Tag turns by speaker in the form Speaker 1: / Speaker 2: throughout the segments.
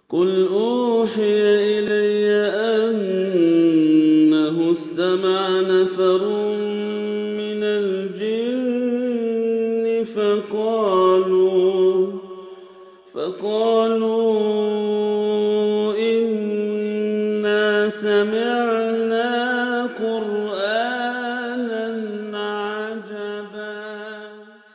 Speaker 1: قل أوحي إلي أنه استمع نفر من الجن فقالوا فقالوا إنا سمعنا قرآنا عجبا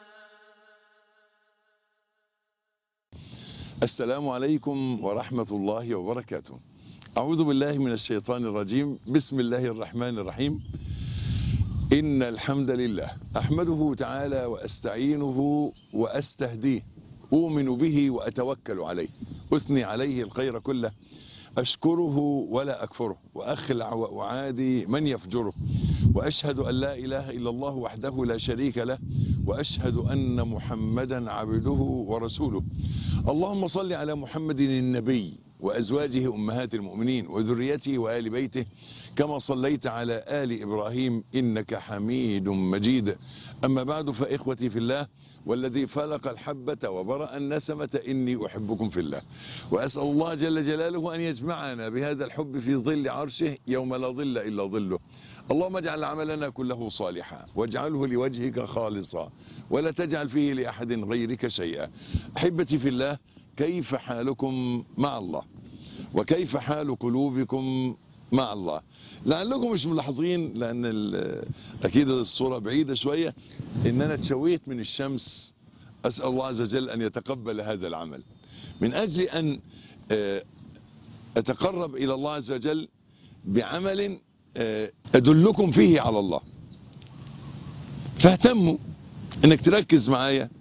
Speaker 2: السلام عليكم ورحمة الله وبركاته أعوذ بالله من الشيطان الرجيم بسم الله الرحمن الرحيم إن الحمد لله أحمده تعالى وأستعينه وأستهديه أؤمن به وأتوكل عليه أثني عليه الخير كله أشكره ولا أكفره وأخلع وأعادي من يفجره وأشهد أن لا إله إلا الله وحده لا شريك له وأشهد أن محمدا عبده ورسوله اللهم صل على محمد النبي وأزواجه أمهات المؤمنين وذريته وآل بيته كما صليت على آل إبراهيم إنك حميد مجيد أما بعد فإخوتي في الله والذي فلق الحبة وبرأ النسمة إني أحبكم في الله وأسأل الله جل جلاله أن يجمعنا بهذا الحب في ظل عرشه يوم لا ظل إلا ظله اللهم اجعل عملنا كله صالحا واجعله لوجهك خالصا ولا تجعل فيه لأحد غيرك شيئا أحبتي في الله كيف حالكم مع الله وكيف حال قلوبكم مع الله لعلكم مش ملاحظين لأن أكيد الصورة بعيدة شوية إن أنا اتشويت من الشمس أسأل الله عز وجل أن يتقبل هذا العمل من أجل أن أتقرب إلى الله عز وجل بعمل أدلكم فيه على الله فاهتموا انك تركز معايا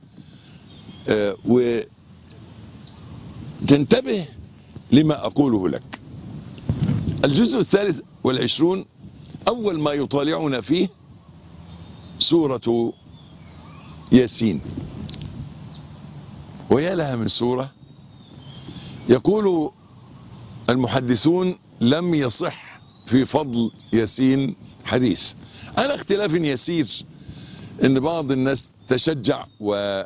Speaker 2: وتنتبه لما أقوله لك الجزء الثالث والعشرون أول ما يطالعنا فيه سورة ياسين ويا لها من سورة يقول المحدثون لم يصح في فضل ياسين حديث على اختلاف يسير ان بعض الناس تشجع و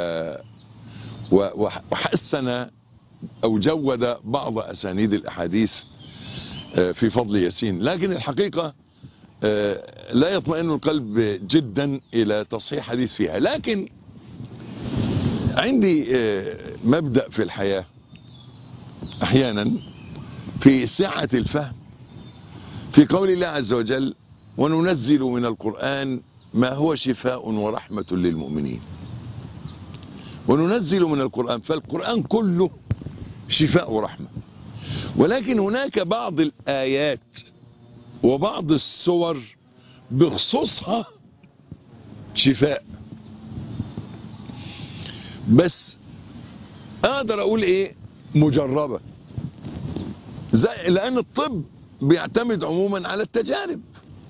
Speaker 2: وحسن او جود بعض اسانيد الاحاديث في فضل ياسين لكن الحقيقة لا يطمئن القلب جدا الى تصحيح حديث فيها لكن عندي مبدأ في الحياة احيانا في سعة الفهم في قول الله عز وجل وننزل من القرآن ما هو شفاء ورحمة للمؤمنين وننزل من القرآن فالقرآن كله شفاء ورحمة ولكن هناك بعض الآيات وبعض السور بخصوصها شفاء بس اقدر اقول ايه مجربة زي لان الطب بيعتمد عموما على التجارب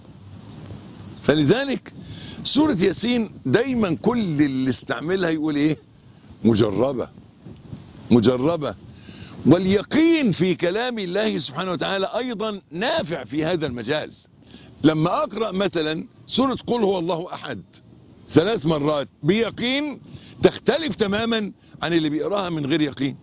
Speaker 2: فلذلك سورة ياسين دايما كل اللي استعملها يقول ايه مجربة مجربة واليقين في كلام الله سبحانه وتعالى ايضا نافع في هذا المجال لما اقرأ مثلا سورة قل هو الله احد ثلاث مرات بيقين تختلف تماما عن اللي بيقراها من غير يقين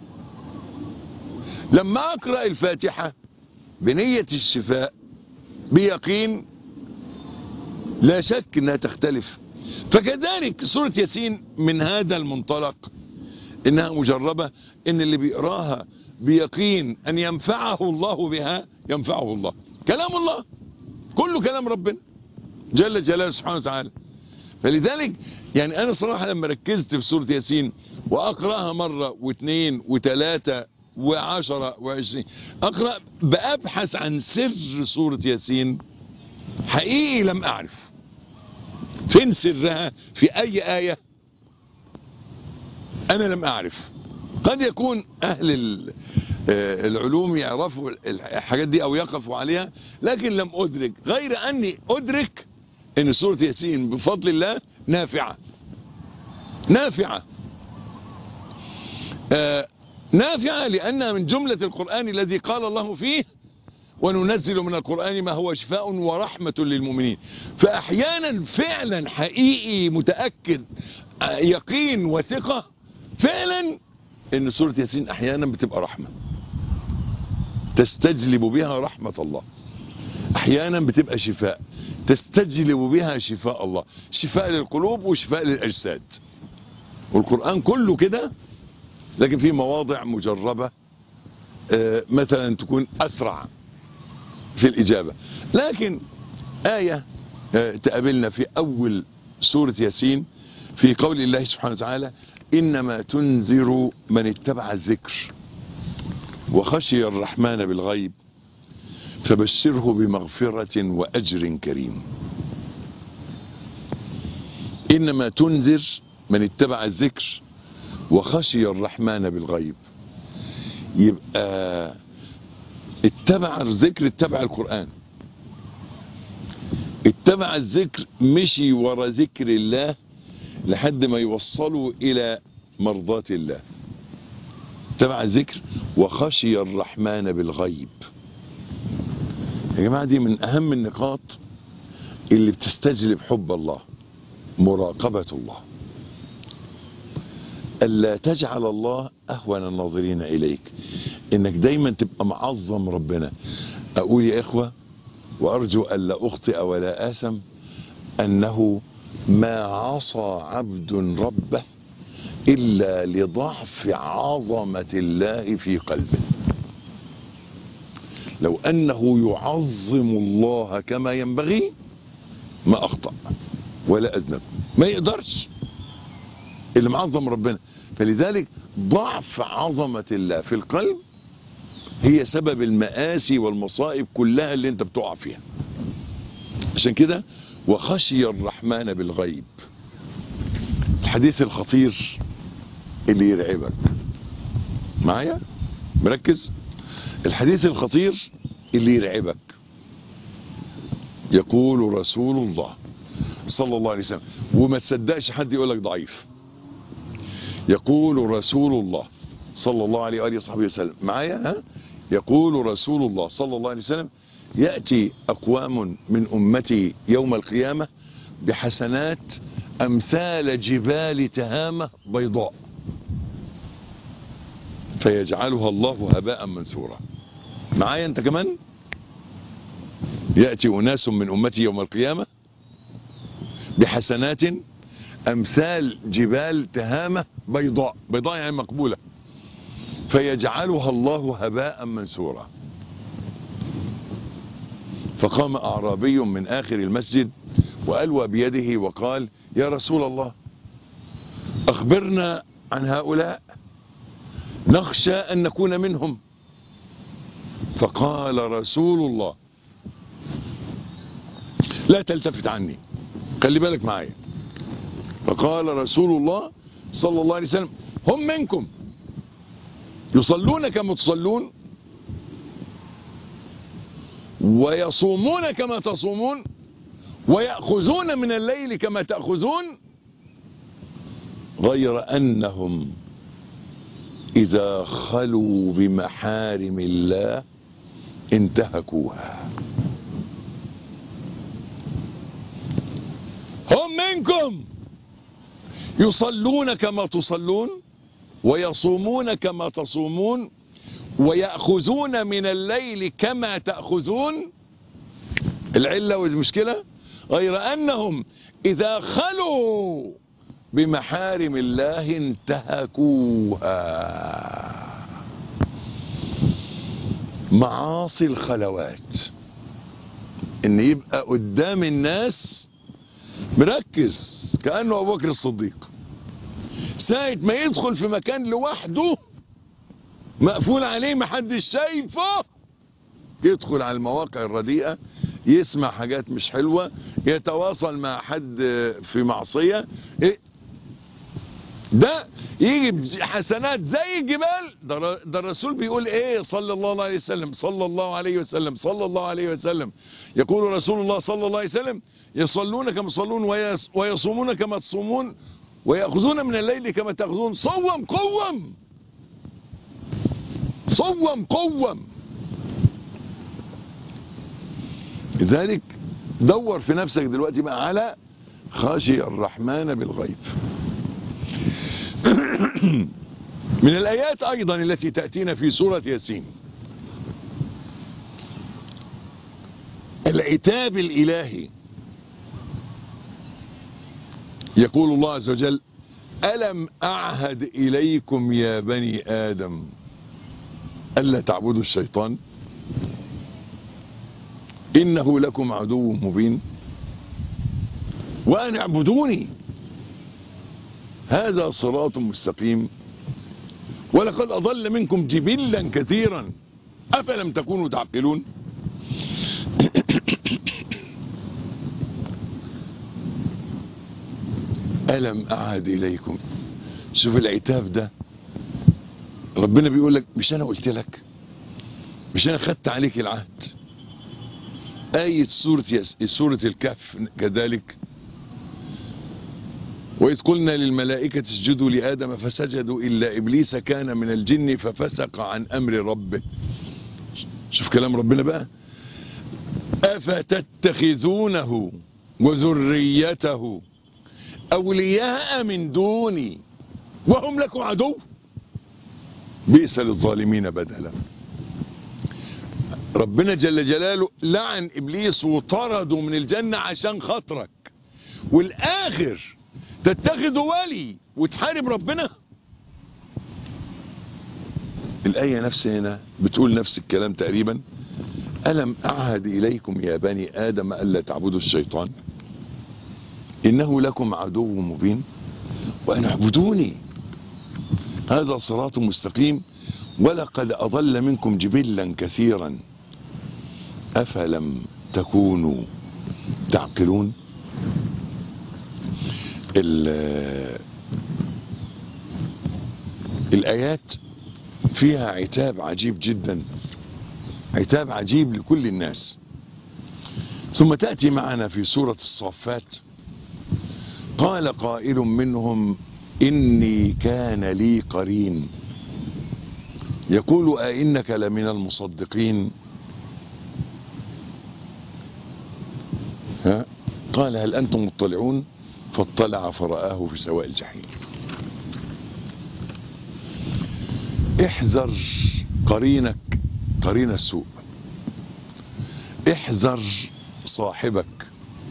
Speaker 2: لما اقرأ الفاتحة بنية الشفاء بيقين لا شك انها تختلف فكذلك سورة ياسين من هذا المنطلق انها مجربة ان اللي بيقراها بيقين ان ينفعه الله بها ينفعه الله كلام الله كله كلام ربنا جل جلاله سبحانه وتعالى فلذلك يعني انا صراحة لما ركزت في سورة ياسين واقراها مرة واثنين وثلاثة وعشرة وعشرين اقرأ بابحث عن سر سورة ياسين حقيقي لم اعرف فين سرها في اي آية انا لم اعرف قد يكون اهل العلوم يعرفوا الحاجات دي او يقفوا عليها لكن لم ادرك غير اني ادرك ان سورة ياسين بفضل الله نافعة نافعة آه نافعة لانها من جملة القرآن الذي قال الله فيه وننزل من القرآن ما هو شفاء ورحمة للمؤمنين فأحيانا فعلا حقيقي متأكد يقين وثقة فعلا ان سورة ياسين احيانا بتبقى رحمة تستجلب بها رحمة الله احيانا بتبقى شفاء تستجلب بها شفاء الله شفاء للقلوب وشفاء للاجساد والقرآن كله كده لكن في مواضع مجربة آه، مثلا تكون اسرع في الاجابة لكن آية آه، تقابلنا في اول سورة ياسين في قول الله سبحانه وتعالى انما تنذر من اتبع الذكر وخشي الرحمن بالغيب فبشره بمغفرة وأجر كريم إنما تنذر من اتبع الذكر وخشي الرحمن بالغيب يبقى اتبع الذكر اتبع القرآن اتبع الذكر مشي ورا ذكر الله لحد ما يوصلوا إلى مرضاة الله اتبع الذكر وخشي الرحمن بالغيب يا جماعة دي من أهم النقاط اللي بتستجلب حب الله مراقبة الله ألا تجعل الله أهون الناظرين إليك إنك دايما تبقى معظم ربنا أقول يا إخوة وأرجو ألا أخطئ ولا آثم أنه ما عصى عبد ربه إلا لضعف عظمة الله في قلبه لو أنه يعظم الله كما ينبغي ما أخطأ ولا أذنب ما يقدرش اللي معظم ربنا فلذلك ضعف عظمة الله في القلب هي سبب المآسي والمصائب كلها اللي انت بتقع فيها عشان كده وخشي الرحمن بالغيب الحديث الخطير اللي يرعبك معايا مركز الحديث الخطير اللي يرعبك يقول رسول الله صلى الله عليه وسلم وما تصدقش حد يقول لك ضعيف يقول رسول الله صلى الله عليه وآله وصحبه وسلم معايا ها يقول رسول الله صلى الله عليه وسلم يأتي أقوام من أمتي يوم القيامة بحسنات أمثال جبال تهامة بيضاء فيجعلها الله هباء منثورا معايا انت كمان يأتي أناس من أمتي يوم القيامة بحسنات أمثال جبال تهامة بيضاء بيضاء يعني مقبولة فيجعلها الله هباء منثورا فقام أعرابي من آخر المسجد وألوى بيده وقال يا رسول الله أخبرنا عن هؤلاء نخشى أن نكون منهم فقال رسول الله لا تلتفت عني خلي بالك معايا فقال رسول الله صلى الله عليه وسلم هم منكم يصلون كما تصلون ويصومون كما تصومون ويأخذون من الليل كما تأخذون غير أنهم إذا خلوا بمحارم الله انتهكوها هم منكم يصلون كما تصلون ويصومون كما تصومون ويأخذون من الليل كما تأخذون العلة والمشكلة غير أنهم إذا خلوا بمحارم الله انتهكوها معاصي الخلوات ان يبقى قدام الناس مركز كأنه أبو بكر الصديق ساعة ما يدخل في مكان لوحده مقفول عليه محدش شايفه يدخل على المواقع الرديئة يسمع حاجات مش حلوة يتواصل مع حد في معصية ده يجي حسنات زي الجبال ده ده الرسول بيقول ايه صلى الله عليه وسلم صلى الله عليه وسلم صلى الله عليه وسلم يقول رسول الله صلى الله عليه وسلم يصلون كما تصلون ويصومون كما تصومون ويأخذون من الليل كما تأخذون صوم قوم صوم قوم لذلك دور في نفسك دلوقتي بقى على خاشي الرحمن بالغيب من الآيات أيضا التي تأتينا في سورة ياسين العتاب الإلهي يقول الله عز وجل ألم أعهد إليكم يا بني آدم ألا تعبدوا الشيطان إنه لكم عدو مبين وأن اعبدوني هذا صراط مستقيم ولقد أضل منكم جبلا كثيرا أفلم تكونوا تعقلون ألم أعهد إليكم شوف العتاب ده ربنا بيقول لك مش أنا قلت لك مش أنا خدت عليك العهد آية سورة, يس... سورة الكهف كذلك وإذ قلنا للملائكة اسجدوا لآدم فسجدوا إلا إبليس كان من الجن ففسق عن أمر ربه شوف كلام ربنا بقى أفتتخذونه وذريته أولياء من دوني وهم لكم عدو بئس للظالمين بدلا ربنا جل جلاله لعن إبليس وطرده من الجنة عشان خاطرك والآخر تتخذ ولي وتحارب ربنا الآية نفسها هنا بتقول نفس الكلام تقريبا ألم أعهد إليكم يا بني آدم ألا تعبدوا الشيطان إنه لكم عدو مبين وأن اعبدوني هذا صراط مستقيم ولقد أضل منكم جبلا كثيرا أفلم تكونوا تعقلون الآيات فيها عتاب عجيب جدا عتاب عجيب لكل الناس ثم تأتي معنا في سورة الصفات قال قائل منهم إني كان لي قرين يقول أئنك لمن المصدقين ها قال هل أنتم مطلعون فاطلع فرآه في سواء الجحيم احذر قرينك قرين السوء احذر صاحبك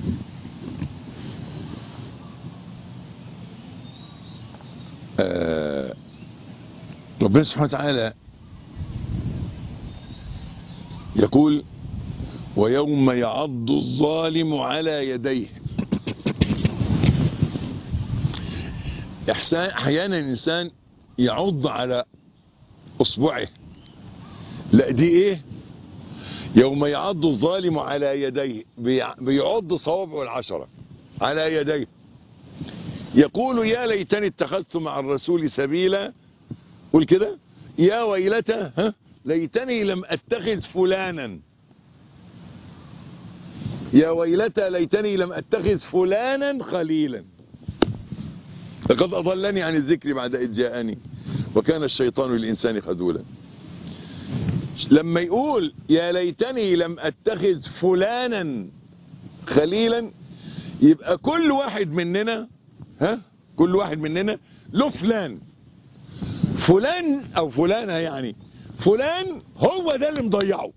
Speaker 2: آه ربنا سبحانه وتعالى يقول ويوم يعض الظالم على يديه احيانا الانسان يعض على اصبعه لا دي ايه يوم يعض الظالم على يديه بيعض صوابعه العشرة على يديه يقول يا ليتني اتخذت مع الرسول سبيلا قول كده يا ويلتى ها ليتني لم اتخذ فلانا يا ويلتى ليتني لم اتخذ فلانا خليلا لقد اضلني عن الذكر بعد اذ جاءني وكان الشيطان للانسان خذولا لما يقول يا ليتني لم اتخذ فلانا خليلا يبقى كل واحد مننا ها كل واحد مننا له فلان فلان او فلانة يعني فلان هو ده اللي مضيعه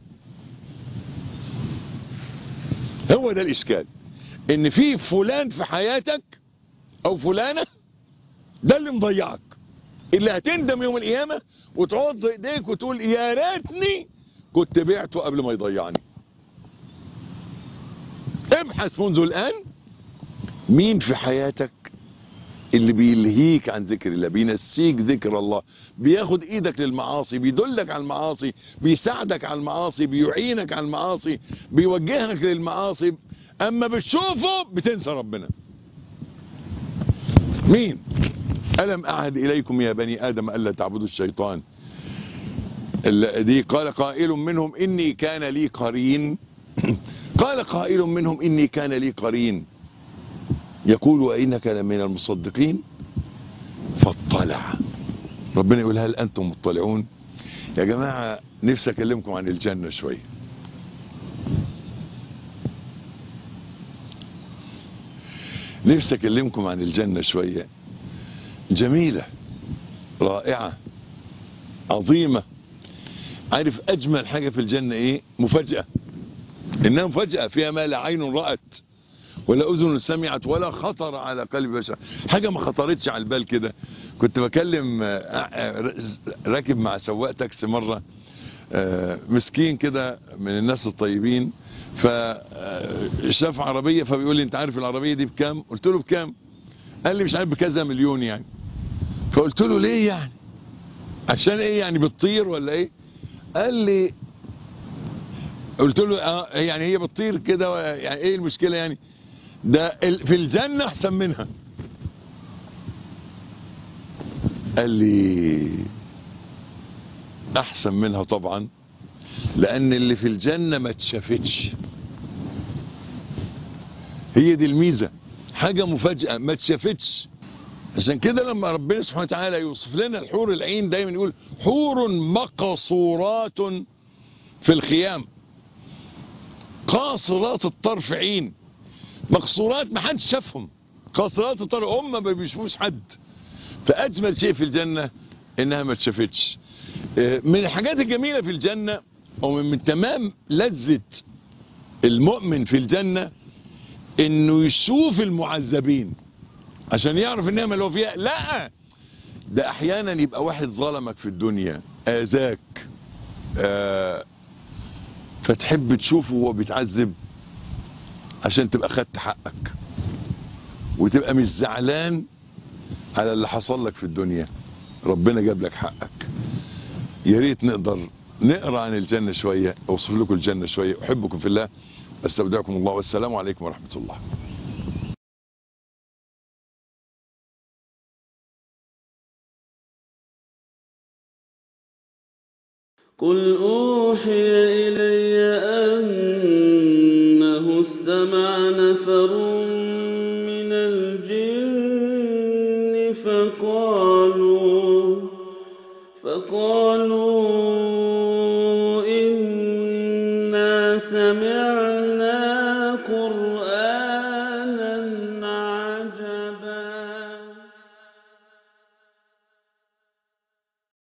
Speaker 2: هو ده الاشكال ان في فلان في حياتك او فلانة ده اللي مضيعك اللي هتندم يوم القيامة وتعض ايديك وتقول يا ريتني كنت بعته قبل ما يضيعني ابحث منذ الان مين في حياتك اللي بيلهيك عن ذكر الله بينسيك ذكر الله بياخد ايدك للمعاصي بيدلك على المعاصي بيساعدك على المعاصي بيعينك على المعاصي بيوجهك للمعاصي اما بتشوفه بتنسى ربنا مين ألم أعهد إليكم يا بني آدم ألا تعبدوا الشيطان دي قال قائل منهم إني كان لي قرين قال قائل منهم إني كان لي قرين يقول وإنك لمن المصدقين فاطلع ربنا يقول هل أنتم مطلعون يا جماعة نفسي أكلمكم عن الجنة شوية نفسي أكلمكم عن الجنة شوية جميلة رائعة عظيمة عارف أجمل حاجة في الجنة إيه مفاجأة إنها مفاجأة فيها ما لا عين رأت ولا أذن سمعت ولا خطر على قلب بشر حاجة ما خطرتش على البال كده كنت بكلم آه، آه، راكب مع سواق تاكسي مرة آه، مسكين كده من الناس الطيبين فشاف عربية فبيقول لي انت عارف العربية دي بكام قلت له بكام قال لي مش عارف بكذا مليون يعني فقلت له ليه يعني عشان ايه يعني بتطير ولا ايه قال لي قلت له اه يعني هي بتطير كده يعني ايه المشكلة يعني ده ال- في الجنة احسن منها قال لي احسن منها طبعا لان اللي في الجنة ما اتشافتش هي دي الميزة حاجة مفاجأة ما اتشافتش عشان كده لما ربنا سبحانه وتعالى يوصف لنا الحور العين دايما يقول حور مقصورات في الخيام قاصرات الطرف عين مقصورات ما حدش شافهم قاصرات الطرف هم ما بيشوفوش حد فاجمل شيء في الجنه انها ما اتشافتش آه، من الحاجات الجميله في الجنه ومن من تمام لذه المؤمن في الجنه انه يشوف المعذبين عشان يعرف النعمه اللي هو فيها لا ده احيانا يبقى واحد ظلمك في الدنيا اذاك آه فتحب تشوفه وهو بيتعذب عشان تبقى خدت حقك وتبقى مش زعلان على اللي حصل لك في الدنيا ربنا جاب لك حقك يا ريت نقدر نقرا عن الجنه شويه اوصف لكم الجنه شويه احبكم في الله استودعكم الله والسلام عليكم ورحمه الله
Speaker 1: قل أوحي إلي أنه استمع نفر من الجن فقالوا فقالوا إنا سمعنا